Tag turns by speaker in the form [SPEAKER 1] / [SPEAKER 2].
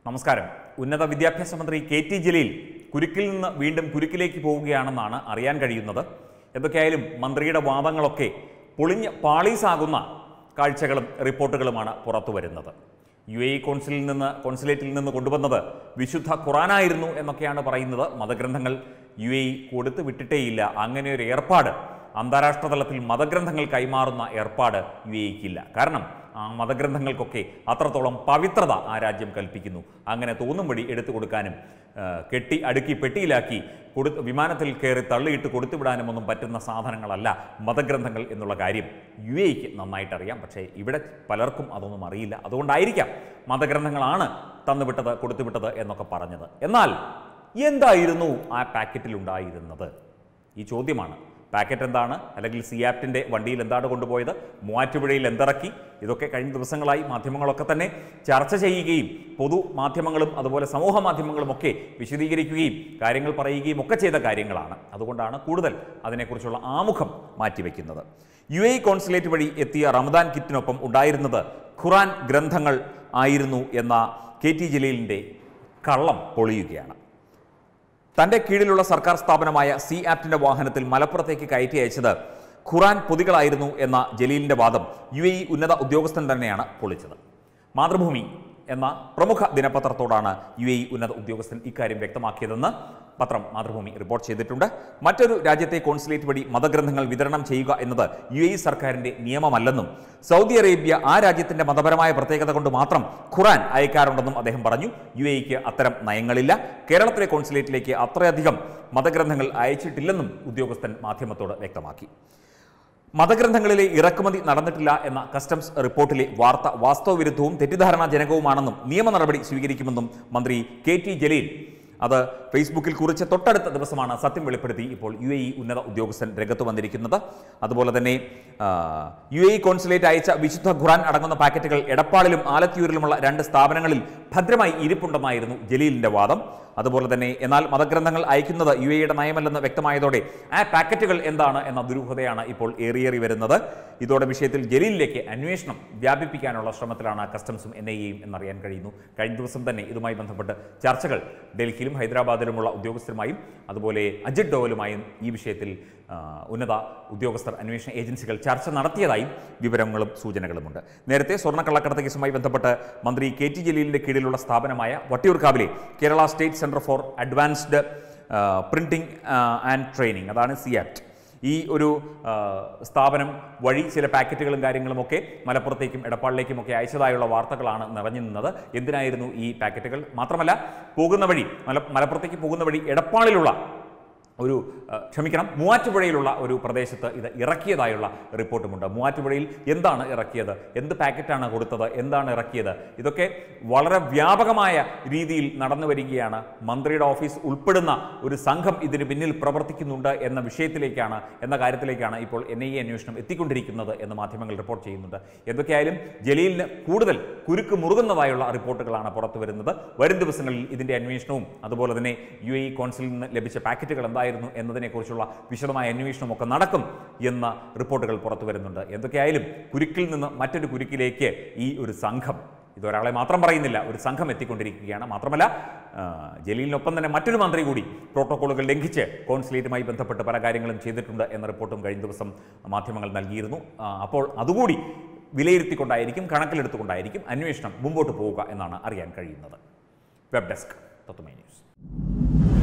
[SPEAKER 1] നമസ്കാരം ഉന്നത വിദ്യാഭ്യാസ മന്ത്രി കെ ടി ജലീൽ കുരുക്കിൽ നിന്ന് വീണ്ടും കുരുക്കിലേക്ക് പോവുകയാണെന്നാണ് അറിയാൻ കഴിയുന്നത് എന്തൊക്കെയായാലും മന്ത്രിയുടെ വാദങ്ങളൊക്കെ പൊളിഞ്ഞ് പാളീസാകുന്ന കാഴ്ചകളും റിപ്പോർട്ടുകളുമാണ് പുറത്തു വരുന്നത് യു എ ഇ കോൺസുലിൽ നിന്ന് കോൺസുലേറ്റിൽ നിന്ന് കൊണ്ടുവന്നത് വിശുദ്ധ ഖുറാനായിരുന്നു എന്നൊക്കെയാണ് പറയുന്നത് മതഗ്രന്ഥങ്ങൾ യു എ ഇ കൊടുത്തു വിട്ടിട്ടേയില്ല അങ്ങനെ ഒരു ഏർപ്പാട് അന്താരാഷ്ട്ര തലത്തിൽ മതഗ്രന്ഥങ്ങൾ കൈമാറുന്ന ഏർപ്പാട് യു എ ഇക്കില്ല കാരണം ആ മതഗ്രന്ഥങ്ങൾക്കൊക്കെ അത്രത്തോളം പവിത്രത ആ രാജ്യം കൽപ്പിക്കുന്നു അങ്ങനെ തോന്നും വഴി എടുത്തു കൊടുക്കാനും ആ, കെട്ടി അടുക്കി പെട്ടിയിലാക്കി കൊടു വിമാനത്തിൽ കയറി തള്ളിയിട്ട് കൊടുത്തുവിടാനും ഒന്നും പറ്റുന്ന സാധനങ്ങളല്ല മതഗ്രന്ഥങ്ങൾ എന്നുള്ള കാര്യം യു എക്ക് നന്നായിട്ട് അറിയാം പക്ഷേ ഇവിടെ പലർക്കും അതൊന്നും അറിയില്ല അതുകൊണ്ടായിരിക്കാം മതഗ്രന്ഥങ്ങളാണ് തന്നുവിട്ടത് കൊടുത്തുവിട്ടത് എന്നൊക്കെ പറഞ്ഞത് എന്നാൽ എന്തായിരുന്നു ആ പാക്കറ്റിൽ ഉണ്ടായിരുന്നത് ഈ ചോദ്യമാണ് പാക്കറ്റ് എന്താണ് അല്ലെങ്കിൽ സിയാപ്റ്റിൻ്റെ വണ്ടിയിൽ എന്താണ് കൊണ്ടുപോയത് മൂവാറ്റുപുഴയിൽ എന്തിറക്കി ഇതൊക്കെ കഴിഞ്ഞ ദിവസങ്ങളായി മാധ്യമങ്ങളൊക്കെ തന്നെ ചർച്ച ചെയ്യുകയും പൊതു മാധ്യമങ്ങളും അതുപോലെ സമൂഹ മാധ്യമങ്ങളും ഒക്കെ വിശദീകരിക്കുകയും കാര്യങ്ങൾ പറയുകയും ഒക്കെ ചെയ്ത കാര്യങ്ങളാണ് അതുകൊണ്ടാണ് കൂടുതൽ അതിനെക്കുറിച്ചുള്ള ആമുഖം മാറ്റിവെക്കുന്നത് യു എ കോൺസുലേറ്റ് വഴി എത്തിയ റമദാൻ കിറ്റിനൊപ്പം ഉണ്ടായിരുന്നത് ഖുറാൻ ഗ്രന്ഥങ്ങൾ ആയിരുന്നു എന്ന കെ ടി ജലീലിൻ്റെ കള്ളം പൊളിയുകയാണ് തന്റെ കീഴിലുള്ള സർക്കാർ സ്ഥാപനമായ സി ആപ്റ്റിന്റെ വാഹനത്തിൽ മലപ്പുറത്തേക്ക് കയറ്റി അയച്ചത് ഖുറാൻ പൊതികളായിരുന്നു എന്ന ജലീലിന്റെ വാദം യു എ ഇ ഉന്നത ഉദ്യോഗസ്ഥൻ തന്നെയാണ് പൊളിച്ചത് മാതൃഭൂമി എന്ന പ്രമുഖ ദിനപത്രത്തോടാണ് യു എ ഇ ഉന്നത ഉദ്യോഗസ്ഥൻ ഇക്കാര്യം വ്യക്തമാക്കിയതെന്ന് പത്രം മാതൃഭൂമി റിപ്പോർട്ട് ചെയ്തിട്ടുണ്ട് മറ്റൊരു രാജ്യത്തെ കോൺസുലേറ്റ് വഴി മതഗ്രന്ഥങ്ങൾ വിതരണം ചെയ്യുക എന്നത് യു എ ഇ സർക്കാരിന്റെ നിയമമല്ലെന്നും സൗദി അറേബ്യ ആ രാജ്യത്തിന്റെ മതപരമായ പ്രത്യേകത കൊണ്ട് മാത്രം ഖുറാൻ അയക്കാറുണ്ടെന്നും അദ്ദേഹം പറഞ്ഞു യു എ ഇക്ക് അത്തരം നയങ്ങളില്ല കേരളത്തിലെ കോൺസുലേറ്റിലേക്ക് അത്രയധികം മതഗ്രന്ഥങ്ങൾ അയച്ചിട്ടില്ലെന്നും ഉദ്യോഗസ്ഥൻ മാധ്യമത്തോട് വ്യക്തമാക്കി മതഗ്രന്ഥങ്ങളിലെ ഇറക്കുമതി നടന്നിട്ടില്ല എന്ന കസ്റ്റംസ് റിപ്പോർട്ടിലെ വാർത്ത വാസ്തവവിരുദ്ധവും തെറ്റിദ്ധാരണാജനകവുമാണെന്നും നിയമ നടപടി സ്വീകരിക്കുമെന്നും മന്ത്രി കെ ടി ജലീൽ അത് ഫേസ്ബുക്കിൽ കുറിച്ച തൊട്ടടുത്ത ദിവസമാണ് സത്യം വെളിപ്പെടുത്തി ഇപ്പോൾ യു എ ഇ ഉന്നത ഉദ്യോഗസ്ഥൻ രംഗത്ത് വന്നിരിക്കുന്നത് അതുപോലെ തന്നെ ആ, യു എ ഇ കോൺസുലേറ്റ് അയച്ച വിശുദ്ധ ഖുറാൻ അടങ്ങുന്ന പാക്കറ്റുകൾ എടപ്പാളിലും ആലത്തിയൂരിലുമുള്ള രണ്ട് സ്ഥാപനങ്ങളിൽ ഭദ്രമായി ഇരിപ്പുണ്ടെന്നായിരുന്നു ജലീലിന്റെ വാദം അതുപോലെ തന്നെ എന്നാൽ മതഗ്രന്ഥങ്ങൾ അയക്കുന്നത് യു എയുടെ നയമല്ലെന്ന് വ്യക്തമായതോടെ ആ പാക്കറ്റുകൾ എന്താണ് എന്ന ദുരൂഹതയാണ് ഇപ്പോൾ ഏറിയേറി വരുന്നത് ഇതോടെ വിഷയത്തിൽ ജലീലിലേക്ക് അന്വേഷണം വ്യാപിപ്പിക്കാനുള്ള ശ്രമത്തിലാണ് കസ്റ്റംസും എൻ ഐ എയും എന്നറിയാൻ കഴിയുന്നു കഴിഞ്ഞ ദിവസം തന്നെ ഇതുമായി ബന്ധപ്പെട്ട് ചർച്ചകൾ ഡൽഹിയിലും ഹൈദരാബാദിലുമുള്ള ഉദ്യോഗസ്ഥരുമായും അതുപോലെ അജിത് ഡോവലുമായും ഈ വിഷയത്തിൽ ആ, ഉന്നത ഉദ്യോഗസ്ഥർ അന്വേഷണ ഏജൻസികൾ ചർച്ച നടത്തിയതായും വിവരങ്ങളും സൂചനകളുമുണ്ട് നേരത്തെ സ്വർണ്ണക്കള്ളക്കടത്ത് കേസുമായി ബന്ധപ്പെട്ട് മന്ത്രി കെ ടി ജലീലിന്റെ കീഴിലുള്ള സ്ഥാപനമായ വട്ടിയൂർക്കാവിലെ Kerala state centre for advanced printing and training അതാണ് സിയാപ്റ്റ് ഈ ഒരു ആ, സ്ഥാപനം വഴി ചില പാക്കറ്റുകളും കാര്യങ്ങളും ഒക്കെ മലപ്പുറത്തേക്കും എടപ്പാളിലേക്കും ഒക്കെ അയച്ചതായുള്ള വാർത്തകളാണ് നിറഞ്ഞു നിന്നത് എന്തിനായിരുന്നു ഈ പാക്കറ്റുകൾ മാത്രമല്ല പോകുന്ന വഴി മല മലപ്പുറത്തേക്ക് പോകുന്ന വഴി എടപ്പാളിലുള്ള ഒരു ആ, ക്ഷമിക്കണം മൂവാറ്റുപുഴയിലുള്ള ഒരു പ്രദേശത്ത് ഇത് ഇറക്കിയതായുള്ള റിപ്പോർട്ടുമുണ്ട് മൂവാറ്റുപുഴയിൽ എന്താണ് ഇറക്കിയത് എന്ത് പാക്കറ്റാണ് കൊടുത്തത് എന്താണ് ഇറക്കിയത് ഇതൊക്കെ വളരെ വ്യാപകമായ രീതിയിൽ നടന്നു വരികയാണ് മന്ത്രിയുടെ ഓഫീസ് ഉൾപ്പെടുന്ന ഒരു സംഘം ഇതിന് പിന്നിൽ പ്രവർത്തിക്കുന്നുണ്ട് എന്ന വിഷയത്തിലേക്കാണ് എന്ന കാര്യത്തിലേക്കാണ് ഇപ്പോൾ എൻ ഐ എ അന്വേഷണം എത്തിക്കൊണ്ടിരിക്കുന്നത് എന്ന് മാധ്യമങ്ങൾ റിപ്പോർട്ട് ചെയ്യുന്നുണ്ട് എന്തൊക്കെയായാലും ജലീലിന് കൂടുതൽ കുരുക്ക് മുറുകുന്നതായുള്ള റിപ്പോർട്ടുകളാണ് പുറത്തു വരുന്നത് വരും ദിവസങ്ങളിൽ ഇതിന്റെ അന്വേഷണവും അതുപോലെ തന്നെ യു എ ഇ കോൺസിലിൽ നിന്ന് ലഭിച്ച പാക്കറ്റുകൾ എന്തായിരുന്നു എന്നതിനെക്കുറിച്ചുള്ള വിശദമായ അന്വേഷണം ഒക്കെ നടക്കും എന്ന റിപ്പോർട്ടുകൾ പുറത്തു വരുന്നുണ്ട് എന്തൊക്കെയായാലും കുരുക്കിൽ നിന്ന് മറ്റൊരു കുരുക്കിലേക്ക് ഈ ഒരു സംഘം ഇതൊരാളെ മാത്രം പറയുന്നില്ല ഒരു സംഘം എത്തിക്കൊണ്ടിരിക്കുകയാണ് മാത്രമല്ല ആ, ജലീലിനൊപ്പം തന്നെ മറ്റൊരു മന്ത്രി കൂടി പ്രോട്ടോക്കോളുകൾ ലംഘിച്ച് കോൺസുലേറ്റുമായി ബന്ധപ്പെട്ട് പല കാര്യങ്ങളും ചെയ്തിട്ടുണ്ട് എന്ന റിപ്പോർട്ടും കഴിഞ്ഞ ദിവസം മാധ്യമങ്ങൾ നൽകിയിരുന്നു ആ, അപ്പോൾ അതുകൂടി വിലയിരുത്തിക്കൊണ്ടായിരിക്കും കണക്കിലെടുത്തുകൊണ്ടായിരിക്കും അന്വേഷണം മുമ്പോട്ട് പോവുക എന്നാണ് അറിയാൻ കഴിയുന്നത് വെബ് ഡെസ്ക് തത്വമൈ ന്യൂസ്